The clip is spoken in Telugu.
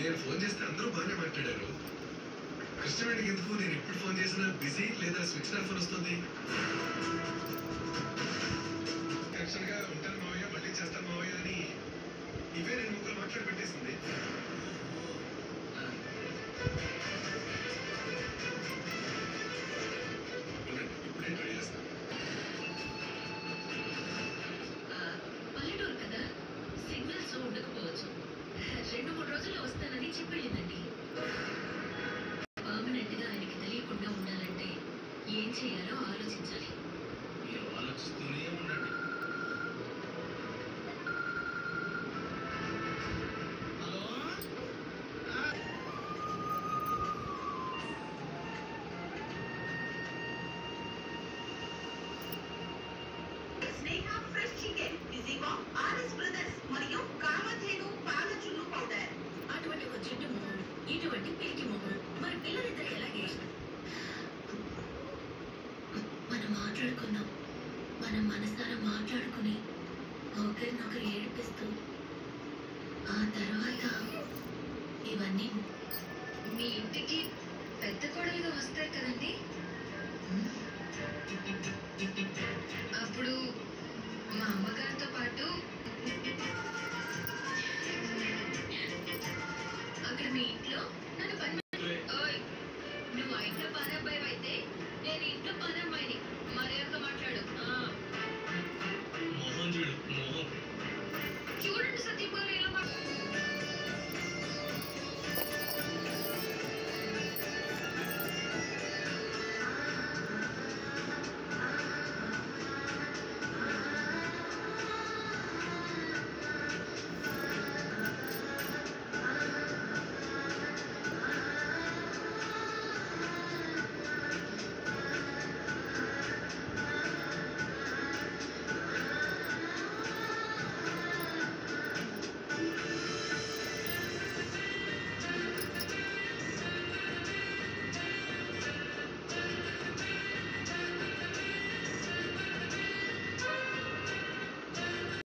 నేను ఫోన్ చేస్తే అందరూ బాగానే మాట్లాడారు కృష్ణవేణికి ఎందుకు నేను ఎప్పుడు ఫోన్ చేసినా బిజీ లేదా స్విచ్ ఆఫ్ అని వస్తుంది టెన్షన్ గా ఉంటాను మావయ్య మళ్ళీ చేస్తాను మావయ్య అని ఇవే నేను ముగ్గురు మాట్లాడి పెట్టేసింది ఉండండి, ఇప్పుడే ట్రై చేస్తాను ఆ, పల్లెటూరు కదా సిగ్నల్స్ ఉండకపోవచ్చు రెండు మూడు రోజుల్లో వస్తానని చెప్పెళ్ళిందండి పర్మనెంట్ గా ఆయనకి తెలియకుండా ఉండాలంటే ఏం చేయాలో ఆలోచించాలి మీరు ఆలోచిస్తూనే ఉండండి హలో స్నేహ ఫ్రెష్ చికెన్ బిజీగా ఆర్ఎస్ బ్రదర్స్ మరియు కామధేను పాల చున్ను పౌడర్ అటువంటి ఒక జిడ్డు మొహం ఇటువంటి పిరికి మొహం మరి పిల్లలిద్దరు ఎలాగే మనం మాట్లాడుకున్నాం మనం మనసారా మాట్లాడుకుని ఒకరినొకరు ఏడిపిస్తూ ఆ తర్వాత ఇవన్నీ మీ ఇంటికి పెద్ద కోడలుగా వస్తాయి కదండి అబ్బా